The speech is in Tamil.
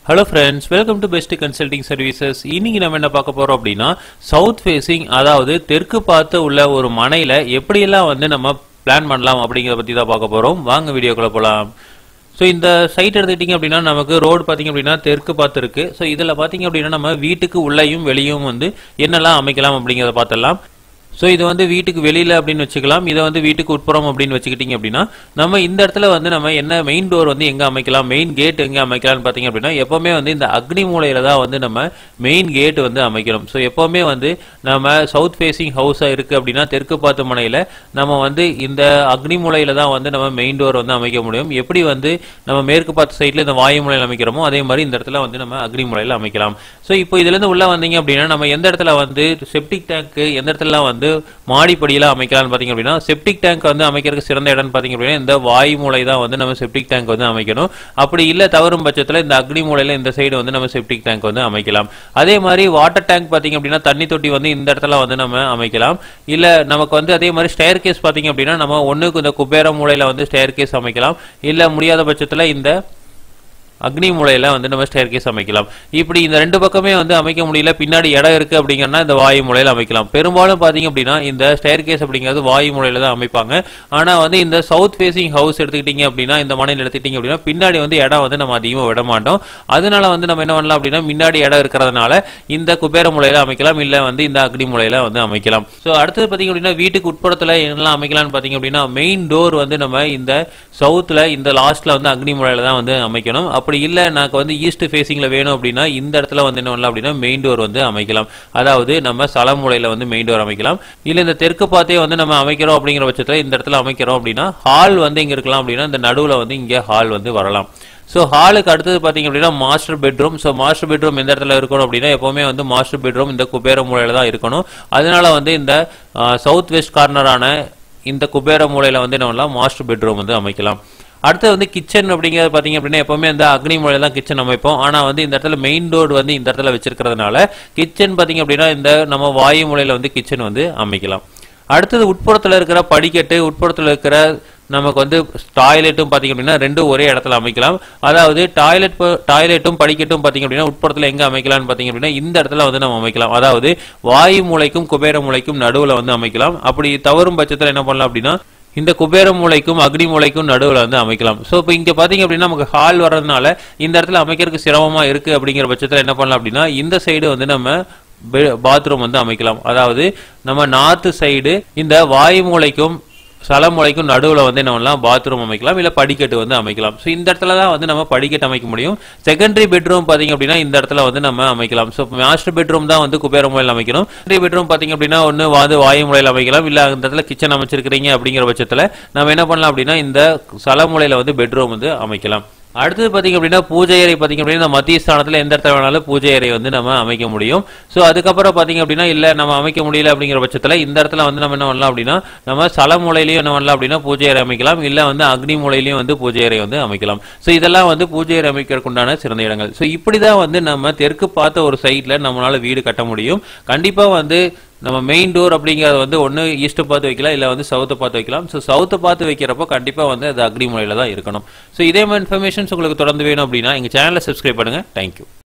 hello friends welcome to best consulting services இன்னைக்கு நம்ம என்ன பார்க்க போறோம் அப்படின்னா சவுத் ஃபேசிங் அதாவது தெற்கு பார்த்து உள்ள ஒரு மனையில எப்படியெல்லாம் வந்து நம்ம பிளான் பண்ணலாம் அப்படிங்கிறத பத்தி தான் பார்க்க போறோம் வாங்க வீடியோக்குள்ள போலாம் ஸோ இந்த சைட் எடுத்துக்கிட்டிங்க அப்படின்னா நமக்கு ரோடு பார்த்தீங்க அப்படின்னா தெற்கு பார்த்து இருக்கு ஸோ இதில் பார்த்தீங்க அப்படின்னா நம்ம வீட்டுக்கு உள்ளேயும் வெளியும் வந்து என்னெல்லாம் அமைக்கலாம் அப்படிங்கிறத பார்த்துடலாம் ஸோ இது வந்து வீட்டுக்கு வெளியில அப்படின்னு வச்சுக்கலாம் இதை வந்து வீட்டுக்கு உட்புறம் அப்படின்னு வச்சுக்கிட்டீங்க அப்படின்னா நம்ம இந்த இடத்துல வந்து நம்ம என்ன மெயின் டோர் வந்து எங்க அமைக்கலாம் மெயின் கேட் எங்க அமைக்கலாம்னு பார்த்தீங்க அப்படின்னா எப்பவுமே வந்து இந்த அக்னி மூலையில தான் வந்து நம்ம மெயின் கேட் வந்து அமைக்கணும் ஸோ எப்பவுமே வந்து நம்ம சவுத் ஃபேசிங் ஹவுஸா இருக்கு அப்படின்னா தெற்கு பார்த்து மனையில நம்ம வந்து இந்த அக்னி மூலையில தான் வந்து நம்ம மெயின் டோர் வந்து அமைக்க முடியும் எப்படி வந்து நம்ம மேற்கு பார்த்து சைட்ல இந்த வாயு மூலையில அமைக்கிறோமோ அதே மாதிரி இந்த இடத்துல வந்து நம்ம அக்னி மூலையில அமைக்கலாம் ஸோ இப்போ இதுல இருந்து உள்ள வந்தீங்க அப்படின்னா நம்ம எந்த இடத்துல வந்து செப்டிக் டேங்க் எந்த இடத்துல வந்து மாடிப்படியெல்லாம் அமைக்கலாம்னு பார்த்தீங்க அப்படின்னா செப்டிக் டேங்க் வந்து அமைக்கிறதுக்கு சிறந்த இடம்னு பார்த்தீங்க அப்படின்னா இந்த வாயு மூலை தான் வந்து நம்ம செப்டிக் டேங்க் வந்து அமைக்கணும் அப்படி இல்லை தவறும் பட்சத்தில் இந்த அக்னி மூலையில இந்த சைடு வந்து நம்ம செப்டிக் டேங்க் வந்து அமைக்கலாம் அதே மாதிரி வாட்டர் டேங்க் பார்த்தீங்க அப்படின்னா தண்ணி தொட்டி வந்து இந்த இடத்துல வந்து நம்ம அமைக்கலாம் இல்லை நமக்கு வந்து அதே மாதிரி ஸ்டேர் கேஸ் பார்த்தீங்க அப்படின்னா நம்ம ஒன்றுக்கு இந்த குபேர மூலையில வந்து ஸ்டேர் கேஸ் அமைக்கலாம் இல்லை முடியாத பட்சத்தில் இந்த அக்னி மூலையில வந்து நம்ம ஸ்டேர் கேஸ் அமைக்கலாம் இப்படி இந்த ரெண்டு பக்கமே வந்து அமைக்க முடியல பின்னாடி இடம் இருக்கு அப்படிங்கன்னா இந்த வாயு மூலையில அமைக்கலாம் பெரும்பாலும் பாத்தீங்க அப்படின்னா இந்த ஸ்டேர் கேஸ் அப்படிங்கிறது வாயு மூலையில தான் அமைப்பாங்க ஆனா வந்து இந்த சவுத் ஃபேசிங் ஹவுஸ் எடுத்துக்கிட்டீங்க அப்படின்னா இந்த மனையில் எடுத்துக்கிட்டீங்க அப்படின்னா பின்னாடி வந்து இடம் வந்து நம்ம அதிகமாக விட மாட்டோம் அதனால வந்து நம்ம என்ன பண்ணலாம் அப்படின்னா முன்னாடி இடம் இருக்கிறதுனால இந்த குபேர மூலையில அமைக்கலாம் இல்ல வந்து இந்த அக்னி மூலையில வந்து அமைக்கலாம் ஸோ அடுத்தது பாத்தீங்க அப்படின்னா வீட்டுக்கு உட்புறத்துல என்னெல்லாம் அமைக்கலாம்னு பாத்தீங்க அப்படின்னா மெயின் டோர் வந்து நம்ம இந்த சவுத்துல இந்த லாஸ்ட்ல வந்து அக்னி மூலையில தான் வந்து அமைக்கணும் அப்படி இல்ல எனக்கு வந்து ஈஸ்ட் ஃபேசிங்ல வேணும் அப்படின்னா இந்த இடத்துல வந்து என்ன பண்ணலாம் அப்படின்னா மெயின் டோர் வந்து அமைக்கலாம் அதாவது நம்ம சலமுலையில வந்து மெயின் டோர் அமைக்கலாம் இல்ல இந்த தெற்கு பார்த்தே வந்து நம்ம அமைக்கிறோம் அப்படிங்கிற பட்சத்துல இந்த இடத்துல அமைக்கிறோம் அப்படின்னா ஹால் வந்து இங்க இருக்கலாம் அப்படின்னா இந்த நடுவுல வந்து இங்க ஹால் வந்து வரலாம் ஸோ ஹாலுக்கு அடுத்தது பார்த்தீங்க அப்படின்னா master bedroom so master bedroom எந்த இடத்துல இருக்கணும் அப்படின்னா எப்பவுமே வந்து மாஸ்டர் பெட்ரூம் இந்த குபேர மூலையில தான் இருக்கணும் அதனால வந்து இந்த சவுத் வெஸ்ட் கார்னரான இந்த குபேர மூலையில வந்து என்ன பண்ணலாம் மாஸ்டர் பெட்ரூம் வந்து அமைக்கலாம் அடுத்து வந்து கிச்சன் அப்படிங்கிறது பார்த்தீங்க அப்படின்னா எப்பவுமே இந்த அக்னி மூலையில தான் கிச்சன் அமைப்போம் ஆனால் வந்து இந்த இடத்துல மெயின் டோர் வந்து இந்த இடத்துல வச்சிருக்கிறதுனால கிச்சன் பார்த்தீங்க அப்படின்னா இந்த நம்ம வாயு மூலையில வந்து கிச்சன் வந்து அமைக்கலாம் அடுத்தது உட்புறத்தில் இருக்கிற படிக்கட்டு உட்புறத்தில் இருக்கிற நமக்கு வந்து டாய்லெட்டும் பார்த்தீங்க அப்படின்னா ரெண்டும் ஒரே இடத்துல அமைக்கலாம் அதாவது டாய்லெட் டாய்லெட்டும் படிக்கட்டும் பார்த்தீங்க அப்படின்னா உட்புறத்தில் எங்கே அமைக்கலாம்னு பார்த்தீங்க அப்படின்னா இந்த இடத்துல வந்து நம்ம அமைக்கலாம் அதாவது வாயு மூலைக்கும் குபேர மூலைக்கும் நடுவில் வந்து அமைக்கலாம் அப்படி தவறும் பட்சத்தில் என்ன பண்ணலாம் அப்படின்னா இந்த குபேர மூலைக்கும் அக்னி மூலைக்கும் நடுவில் வந்து அமைக்கலாம் ஸோ இப்போ இங்கே பார்த்தீங்க அப்படின்னா நமக்கு ஹால் வர்றதுனால இந்த இடத்துல அமைக்கிறதுக்கு சிரமமா இருக்கு அப்படிங்கிற பட்சத்தில் என்ன பண்ணலாம் அப்படின்னா இந்த சைடு வந்து நம்ம பாத்ரூம் வந்து அமைக்கலாம் அதாவது நம்ம நார்த் சைடு இந்த வாயு மூலைக்கும் சலமுலைக்கும் நடுவில் வந்து என்ன பண்ணலாம் பாத்ரூம் அமைக்கலாம் இல்லை படிக்கட்டு வந்து அமைக்கலாம் ஸோ இந்த இடத்துல தான் வந்து நம்ம படிக்கட்டு அமைக்க முடியும் செகண்டரி பெட்ரூம் பார்த்தீங்க அப்படின்னா இந்த இடத்துல வந்து நம்ம அமைக்கலாம் ஸோ மாஸ்டர் பெட்ரூம் தான் வந்து குபேர முறையில் அமைக்கணும் செகண்டரி பெட்ரூம் பார்த்தீங்க அப்படின்னா ஒன்று வந்து வாயு முறையில் அமைக்கலாம் இல்லை அந்த இடத்துல கிச்சன் அமைச்சிருக்கிறீங்க அப்படிங்கிற பட்சத்தில் நம்ம என்ன பண்ணலாம் அப்படின்னா இந்த சலமுலையில் வந்து பெட்ரூம் வந்து அமைக்கலாம் அடுத்தது பார்த்தீங்க அப்படின்னா பூஜை அறை பார்த்தீங்க அப்படின்னா இந்த மத்திய ஸ்தானத்தில் எந்த இடத்துல வேணாலும் பூஜை அறை வந்து நம்ம அமைக்க முடியும் ஸோ அதுக்கப்புறம் பார்த்தீங்க அப்படின்னா இல்லை நம்ம அமைக்க முடியல அப்படிங்கிற பட்சத்தில் இந்த இடத்துல வந்து நம்ம என்ன பண்ணலாம் அப்படின்னா நம்ம சல மூலையிலையும் என்ன பண்ணலாம் அப்படின்னா பூஜை அறை அமைக்கலாம் இல்லை வந்து அக்னி மூலையிலையும் வந்து பூஜை அறை வந்து அமைக்கலாம் ஸோ இதெல்லாம் வந்து பூஜை அறை அமைக்கிறதுக்கு உண்டான சிறந்த இடங்கள் ஸோ இப்படி தான் வந்து நம்ம தெற்கு பார்த்த ஒரு சைட்டில் நம்மளால வீடு கட்ட முடியும் கண்டிப்பாக வந்து நம்ம மெயின் டோர் அப்படிங்கிறது வந்து ஒன்று ஈஸ்ட்டை பார்த்து வைக்கலாம் இல்லை வந்து சவுத்தை பார்த்து வைக்கலாம் ஸோ சவுத்தை பார்த்து வைக்கிறப்போ கண்டிப்பாக வந்து அது அக்னி முறையில் தான் இருக்கணும் ஸோ இதே மாதிரி இன்ஃபர்மேஷன்ஸ் உங்களுக்கு தொடர்ந்து வேணும் அப்படின்னா எங்கள் சேனலை சப்ஸ்கிரைப் பண்ணுங்கள் தேங்க்யூ